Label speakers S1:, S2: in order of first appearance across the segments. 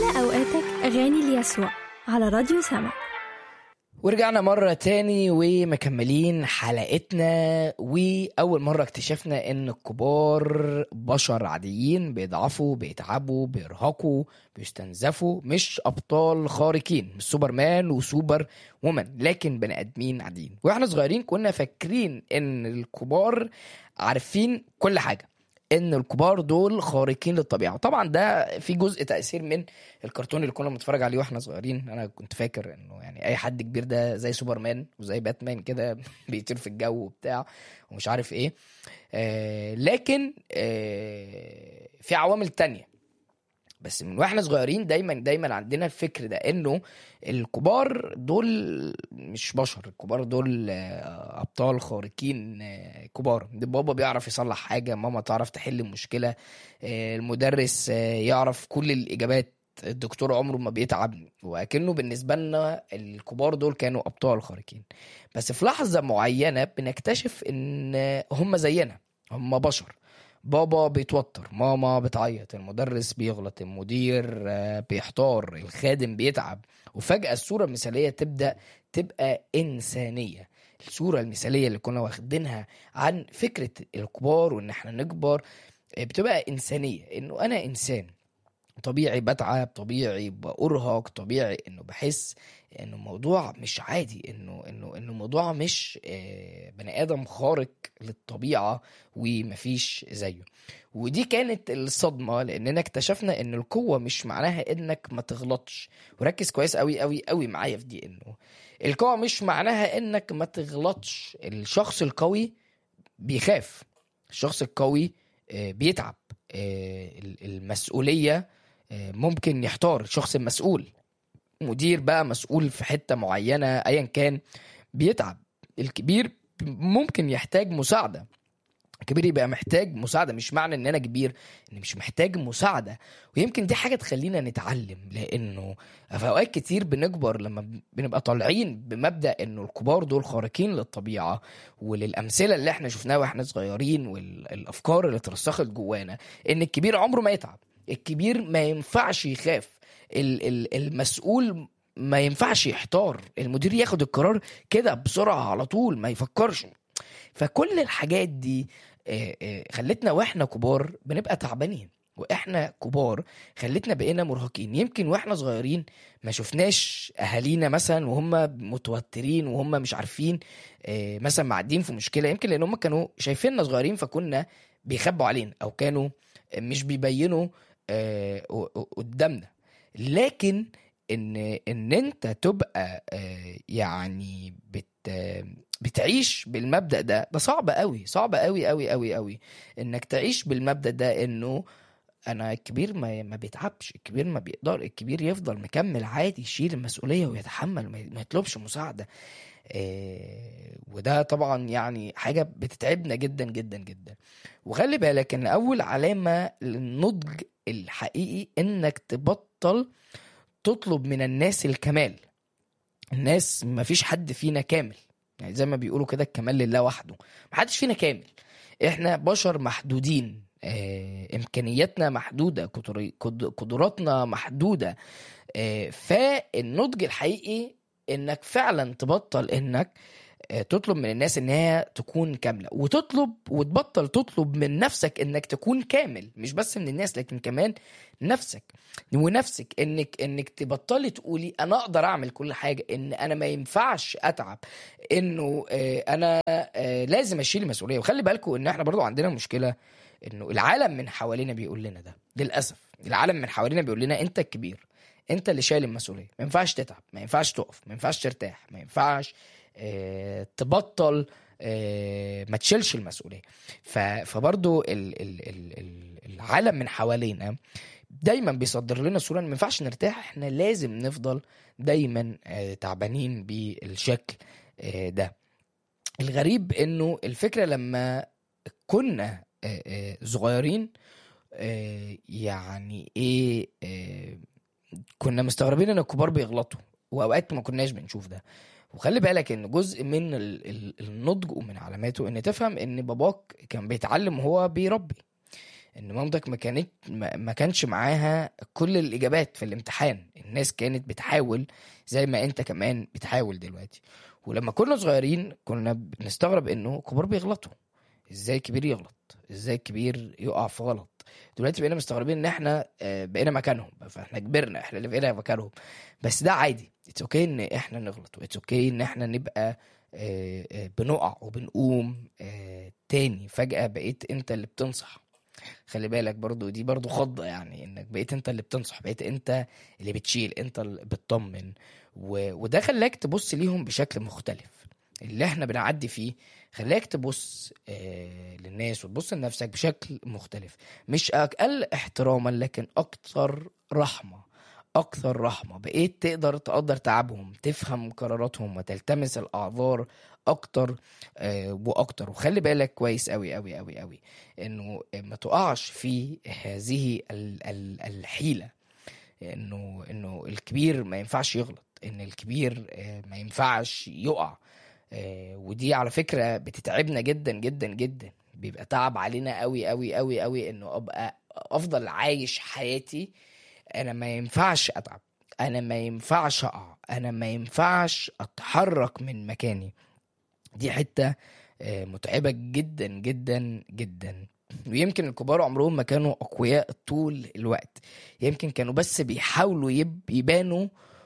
S1: املى اوقاتك اغاني ليسوع على راديو سما
S2: ورجعنا مرة تاني ومكملين حلقتنا وأول مرة اكتشفنا إن الكبار بشر عاديين بيضعفوا بيتعبوا بيرهقوا بيستنزفوا مش أبطال خارقين مش سوبرمان وسوبر وومن لكن بني آدمين عاديين وإحنا صغيرين كنا فاكرين إن الكبار عارفين كل حاجة ان الكبار دول خارقين للطبيعه طبعا ده في جزء تاثير من الكرتون اللي كنا بنتفرج عليه واحنا صغيرين انا كنت فاكر انه يعني اي حد كبير ده زي سوبرمان وزي باتمان كده بيطير في الجو وبتاع ومش عارف ايه آه لكن آه في عوامل تانية بس من واحنا صغيرين دايما دايما عندنا الفكر ده انه الكبار دول مش بشر الكبار دول آه، ابطال خارقين آه، كبار ده بابا بيعرف يصلح حاجه ماما تعرف تحل المشكله آه، المدرس آه، يعرف كل الاجابات الدكتور عمره ما بيتعب وكأنه بالنسبة لنا الكبار دول كانوا أبطال خارقين بس في لحظة معينة بنكتشف إن هم زينا هم بشر بابا بيتوتر ماما بتعيط المدرس بيغلط المدير آه، بيحتار الخادم بيتعب وفجأة الصورة المثالية تبدأ تبقى إنسانية الصورة المثالية اللي كنا واخدينها عن فكرة الكبار وإن احنا نكبر آه، بتبقى إنسانية إنه أنا إنسان طبيعي بتعب طبيعي بأرهق طبيعي انه بحس انه الموضوع مش عادي انه انه انه الموضوع مش آه، بني ادم خارق للطبيعه ومفيش زيه ودي كانت الصدمه لاننا اكتشفنا ان القوه مش معناها انك ما تغلطش وركز كويس قوي قوي قوي معايا في دي انه القوه مش معناها انك ما تغلطش الشخص القوي بيخاف الشخص القوي آه، بيتعب آه، ال- المسؤوليه آه، ممكن يحتار الشخص المسؤول مدير بقى مسؤول في حته معينه ايا كان بيتعب الكبير ممكن يحتاج مساعده الكبير يبقى محتاج مساعده مش معنى ان انا كبير ان مش محتاج مساعده ويمكن دي حاجه تخلينا نتعلم لانه في اوقات كتير بنكبر لما بنبقى طالعين بمبدا انه الكبار دول خارقين للطبيعه وللامثله اللي احنا شفناها واحنا صغيرين والافكار اللي اترسخت جوانا ان الكبير عمره ما يتعب الكبير ما ينفعش يخاف ال- ال- المسؤول ما ينفعش يحتار المدير ياخد القرار كده بسرعه على طول ما يفكرش فكل الحاجات دي آه، آه، خلتنا واحنا كبار بنبقى تعبانين واحنا كبار خلتنا بقينا مرهقين يمكن واحنا صغيرين ما شفناش اهالينا مثلا وهم متوترين وهم مش عارفين آه، مثلا معدين في مشكله يمكن لان هم كانوا شايفيننا صغيرين فكنا بيخبوا علينا او كانوا مش بيبينوا آه، ق- قدامنا لكن ان ان انت تبقى آه، يعني بت بتعيش بالمبدأ ده ده صعب قوي صعب قوي قوي قوي قوي انك تعيش بالمبدأ ده انه انا الكبير ما ما بيتعبش الكبير ما بيقدر الكبير يفضل مكمل عادي يشيل المسؤولية ويتحمل ما ما يطلبش مساعدة آه، وده طبعا يعني حاجة بتتعبنا جدا جدا جدا وخلي بالك ان اول علامة للنضج الحقيقي انك تبطل تطلب من الناس الكمال الناس ما فيش حد فينا كامل يعني زي ما بيقولوا كده الكمال لله وحده محدش فينا كامل احنا بشر محدودين آه، امكانياتنا محدوده قدر- قد- قدراتنا محدوده آه، فالنضج الحقيقي انك فعلا تبطل انك آه، تطلب من الناس ان هي تكون كامله وتطلب وتبطل تطلب من نفسك انك تكون كامل مش بس من الناس لكن كمان نفسك ونفسك انك انك تبطلي تقولي انا اقدر اعمل كل حاجه ان انا ما ينفعش اتعب انه آه، انا آه، لازم اشيل المسؤوليه وخلي بالكم ان احنا برضو عندنا مشكله انه العالم من حوالينا بيقول لنا ده للاسف العالم من حوالينا بيقول لنا انت الكبير انت اللي شايل المسؤوليه ما ينفعش تتعب ما ينفعش تقف ما ينفعش ترتاح ما ينفعش آه، تبطل آه، ما تشيلش المسؤوليه ف- فبرضو ال- ال- ال- ال- العالم من حوالينا دايما بيصدر لنا صوره إن ما ينفعش نرتاح احنا لازم نفضل دايما آه، تعبانين بالشكل آه، ده الغريب انه الفكره لما كنا آه، آه، صغيرين آه، يعني ايه آه، كنا مستغربين ان الكبار بيغلطوا واوقات ما كناش بنشوف ده وخلي بالك ان جزء من ال- ال- النضج ومن علاماته ان تفهم ان باباك كان بيتعلم وهو بيربي ان مامتك ما كانت ما ما كانش معاها كل الاجابات في الامتحان الناس كانت بتحاول زي ما انت كمان بتحاول دلوقتي ولما كنا صغيرين كنا بنستغرب انه كبار بيغلطوا ازاي الكبير يغلط ازاي الكبير يقع في غلط دلوقتي بقينا مستغربين ان احنا آه، بقينا مكانهم فاحنا كبرنا احنا اللي بقينا مكانهم بس ده عادي اتس اوكي ان احنا نغلط واتس اوكي ان احنا نبقى آه، آه، بنقع وبنقوم آه، تاني فجأة بقيت انت اللي بتنصح خلي بالك برضو دي برضو خضة يعني انك بقيت انت اللي بتنصح بقيت انت اللي بتشيل انت اللي بتطمن و... وده خلاك تبص ليهم بشكل مختلف اللي احنا بنعدي فيه خلاك تبص آه للناس وتبص لنفسك بشكل مختلف مش اقل احتراما لكن اكتر رحمة اكثر رحمة بقيت تقدر تقدر تعبهم تفهم قراراتهم وتلتمس الاعذار اكتر آه واكتر وخلي بالك كويس قوي قوي قوي قوي انه ما تقعش في هذه ال- ال- الحيلة انه انه الكبير ما ينفعش يغلط ان الكبير آه، ما ينفعش يقع آه، ودي على فكرة بتتعبنا جدا جدا جدا بيبقى تعب علينا قوي قوي قوي قوي انه ابقى افضل عايش حياتي انا ما ينفعش اتعب انا ما ينفعش اقع انا ما ينفعش اتحرك من مكاني دي حتة آه، متعبة جدا جدا جدا ويمكن الكبار عمرهم ما كانوا أقوياء طول الوقت يمكن كانوا بس بيحاولوا يب يبانوا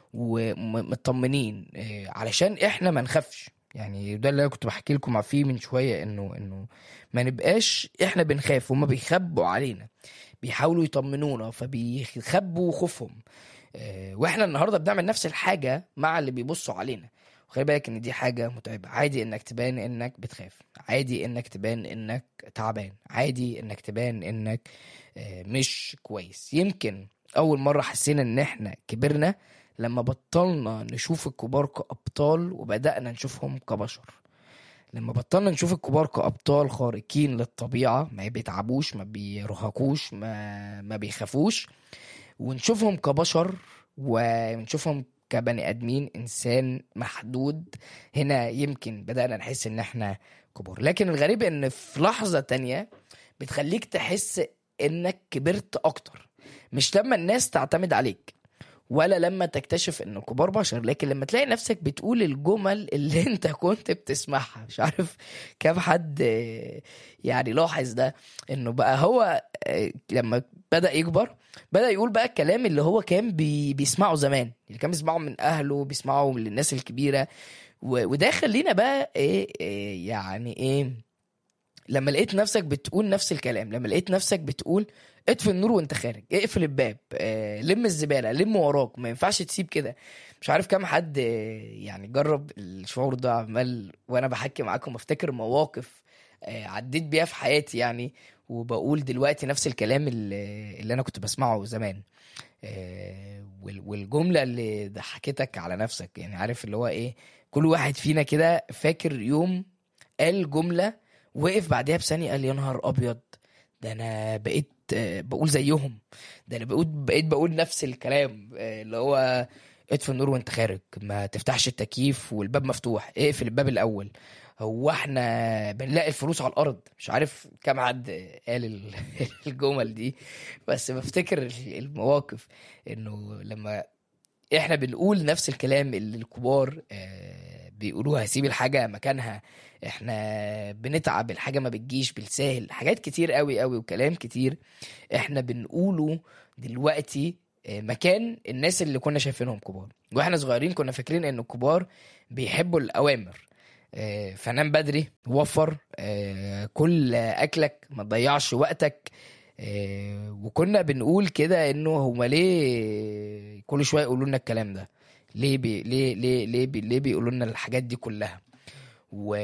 S2: ومطمنين آه، علشان احنا ما نخافش يعني ده اللي انا كنت بحكي لكم فيه من شويه انه انه ما نبقاش احنا بنخاف هما بيخبوا علينا بيحاولوا يطمنونا فبيخبوا خوفهم آه، واحنا النهارده بنعمل نفس الحاجه مع اللي بيبصوا علينا وخلي بالك ان دي حاجه متعبه عادي انك تبان انك بتخاف عادي انك تبان انك تعبان عادي انك تبان انك آه، مش كويس يمكن اول مره حسينا ان احنا كبرنا لما بطلنا نشوف الكبار كابطال وبدانا نشوفهم كبشر لما بطلنا نشوف الكبار كابطال خارقين للطبيعه ما بيتعبوش ما بيرهقوش ما ما بيخافوش ونشوفهم كبشر ونشوفهم كبني ادمين انسان محدود هنا يمكن بدانا نحس ان احنا كبار لكن الغريب ان في لحظه تانية بتخليك تحس انك كبرت اكتر مش لما الناس تعتمد عليك ولا لما تكتشف ان كبار بشر لكن لما تلاقي نفسك بتقول الجمل اللي انت كنت بتسمعها مش عارف كم حد آه، يعني لاحظ ده انه بقى هو آه، لما بدا يكبر بدا يقول بقى الكلام اللي هو كان بي بيسمعه زمان اللي كان بيسمعه من اهله بيسمعه من الناس الكبيره و- وده خلينا بقى ايه, إيه يعني ايه لما لقيت نفسك بتقول نفس الكلام لما لقيت نفسك بتقول اطفي النور وانت خارج اقفل الباب آه، لم الزباله لم وراك ما ينفعش تسيب كده مش عارف كام حد آه، يعني جرب الشعور ده عمال وانا بحكي معاكم افتكر مواقف آه، عديت بيها في حياتي يعني وبقول دلوقتي نفس الكلام اللي, اللي انا كنت بسمعه زمان آه، وال- والجمله اللي ضحكتك على نفسك يعني عارف اللي هو ايه كل واحد فينا كده فاكر يوم قال جمله وقف بعدها بثانيه قال يا نهار ابيض ده انا بقيت آه، بقول زيهم ده انا بقيت بقيت بقول نفس الكلام آه، اللي هو اطفي النور وانت خارج ما تفتحش التكييف والباب مفتوح اقفل الباب الاول هو احنا بنلاقي الفلوس على الارض مش عارف كام حد قال ال- الجمل دي بس بفتكر المواقف انه لما احنا بنقول نفس الكلام اللي الكبار آه، بيقولوها سيب الحاجة مكانها احنا بنتعب الحاجة ما بتجيش بالساهل حاجات كتير قوي قوي وكلام كتير احنا بنقوله دلوقتي آه، مكان الناس اللي كنا شايفينهم كبار واحنا صغيرين كنا فاكرين ان الكبار بيحبوا الاوامر آه، فنام بدري وفر آه، كل اكلك ما تضيعش وقتك آه، وكنا بنقول كده انه هما ليه كل شويه يقولوا لنا الكلام ده ليه بي ليه ليه ليه بي ليه بيقولوا لنا الحاجات دي كلها و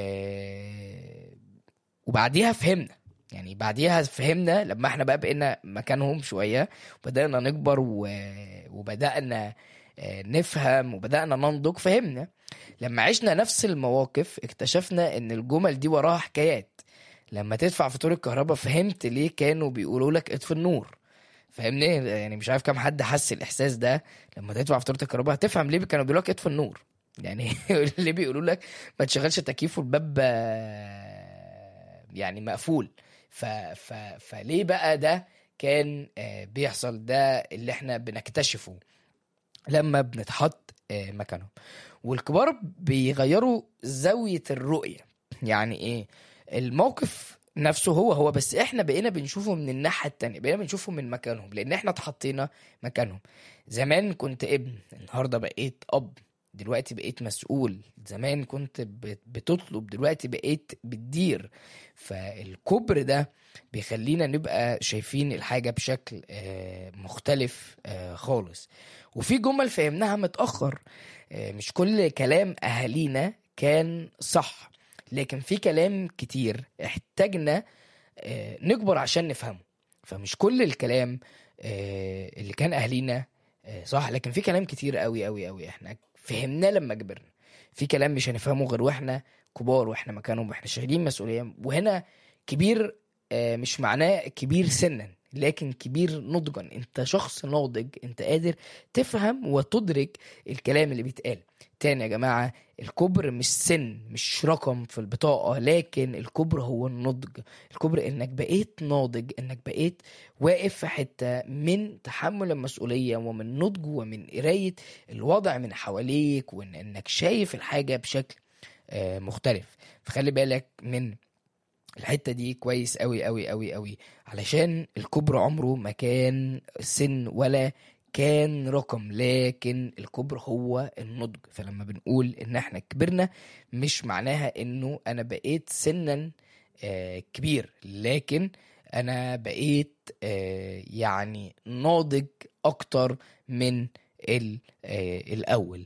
S2: وبعديها فهمنا يعني بعديها فهمنا لما احنا بقى بقينا مكانهم شويه وبدانا نكبر و... وبدانا آه، نفهم وبدانا ننضج فهمنا لما عشنا نفس المواقف اكتشفنا ان الجمل دي وراها حكايات لما تدفع فاتوره الكهرباء فهمت ليه كانوا بيقولوا لك اطفي النور فاهمني يعني مش عارف كام حد حس الاحساس ده لما تدفع فاتوره الكهرباء هتفهم ليه كانوا بيقولوا لك اطفي النور يعني ليه بيقولوا لك ما تشغلش التكييف والباب آه، يعني مقفول ف... ف... فليه بقى ده كان آه، بيحصل ده اللي احنا بنكتشفه لما بنتحط آه، مكانهم والكبار بيغيروا زاوية الرؤية يعني ايه الموقف نفسه هو هو بس احنا بقينا بنشوفه من الناحية التانية بقينا بنشوفه من مكانهم لان احنا اتحطينا مكانهم زمان كنت ابن النهاردة بقيت اب دلوقتي بقيت مسؤول زمان كنت بت- بتطلب دلوقتي بقيت بتدير فالكبر ده بيخلينا نبقى شايفين الحاجة بشكل آه، مختلف آه، خالص وفي جمل فهمناها متأخر آه، مش كل كلام أهالينا كان صح لكن في كلام كتير احتاجنا آه، نكبر عشان نفهمه فمش كل الكلام آه، اللي كان أهالينا آه، صح لكن في كلام كتير قوي قوي قوي احنا فهمناه لما كبرنا في كلام مش هنفهمه غير واحنا كبار واحنا مكانهم واحنا شايلين مسؤولية وهنا كبير آه، مش معناه كبير سنا لكن كبير نضجا انت شخص ناضج انت قادر تفهم وتدرك الكلام اللي بيتقال تاني يا جماعة الكبر مش سن مش رقم في البطاقة لكن الكبر هو النضج الكبر انك بقيت ناضج انك بقيت واقف في حتة من تحمل المسؤولية ومن نضج ومن قراية الوضع من حواليك وان انك شايف الحاجة بشكل آه، مختلف فخلي بالك من الحته دي كويس قوي قوي قوي قوي علشان الكبر عمره ما كان سن ولا كان رقم لكن الكبر هو النضج فلما بنقول ان احنا كبرنا مش معناها انه انا بقيت سنا آه، كبير لكن انا بقيت آه، يعني ناضج اكتر من ال- آه، الاول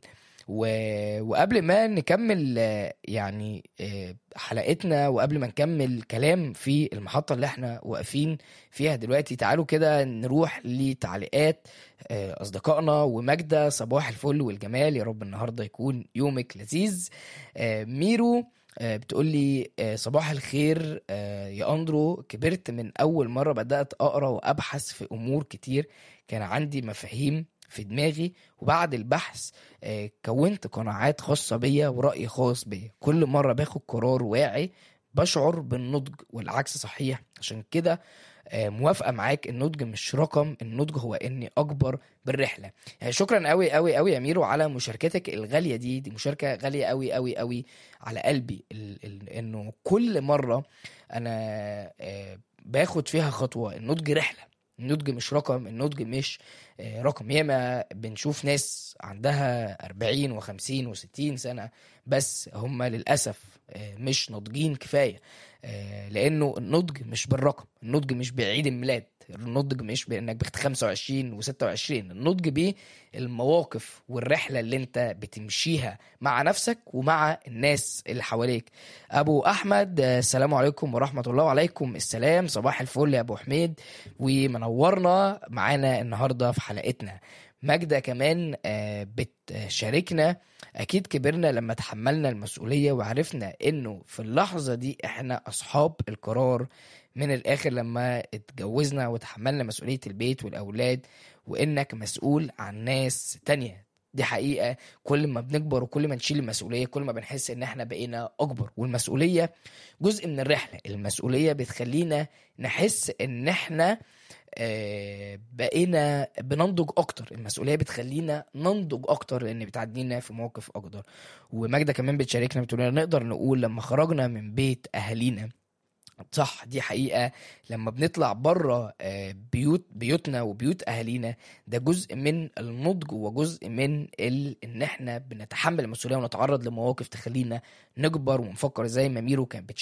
S2: و- وقبل ما نكمل آه، يعني آه، حلقتنا وقبل ما نكمل كلام في المحطة اللي احنا واقفين فيها دلوقتي تعالوا كده نروح لتعليقات آه، أصدقائنا وماجدة صباح الفل والجمال يا رب النهاردة يكون يومك لذيذ آه، ميرو آه، بتقول لي آه، صباح الخير آه، يا أندرو كبرت من أول مرة بدأت أقرأ وأبحث في أمور كتير كان عندي مفاهيم في دماغي وبعد البحث آه، كونت قناعات خاصة بيا ورأي خاص بيا كل مرة باخد قرار واعي بشعر بالنضج والعكس صحيح عشان كده آه، موافقة معاك النضج مش رقم النضج هو اني اكبر بالرحلة يعني شكرا قوي قوي قوي يا ميرو على مشاركتك الغالية دي دي مشاركة غالية قوي قوي قوي على قلبي ال ال انه كل مرة انا آه، باخد فيها خطوة النضج رحلة النضج مش رقم النضج مش آه، رقم ياما بنشوف ناس عندها 40 و50 و60 سنة بس هم للأسف آه، مش ناضجين كفاية آه، لأنه النضج مش بالرقم النضج مش بعيد الميلاد النضج مش بانك بخت 25 و26 النضج بالمواقف والرحله اللي انت بتمشيها مع نفسك ومع الناس اللي حواليك ابو احمد آه، السلام عليكم ورحمه الله وعليكم السلام صباح الفل يا ابو حميد ومنورنا معانا النهارده في حلقتنا ماجدة كمان آه، بتشاركنا أكيد كبرنا لما تحملنا المسؤولية وعرفنا إنه في اللحظة دي إحنا أصحاب القرار من الآخر لما اتجوزنا وتحملنا مسؤولية البيت والأولاد وإنك مسؤول عن ناس تانية دي حقيقة كل ما بنكبر وكل ما نشيل المسؤولية كل ما بنحس إن إحنا بقينا أكبر والمسؤولية جزء من الرحلة المسؤولية بتخلينا نحس إن إحنا آه، بقينا بننضج اكتر المسؤوليه بتخلينا ننضج اكتر لان بتعدينا في مواقف اكتر وماجده كمان بتشاركنا بتقول لنا نقدر نقول لما خرجنا من بيت اهالينا صح دي حقيقة لما بنطلع بره آه، بيوت بيوتنا وبيوت أهالينا ده جزء من النضج وجزء من ال... إن إحنا بنتحمل المسؤولية ونتعرض لمواقف تخلينا نكبر ونفكر زي ما ميرو كانت بتشارك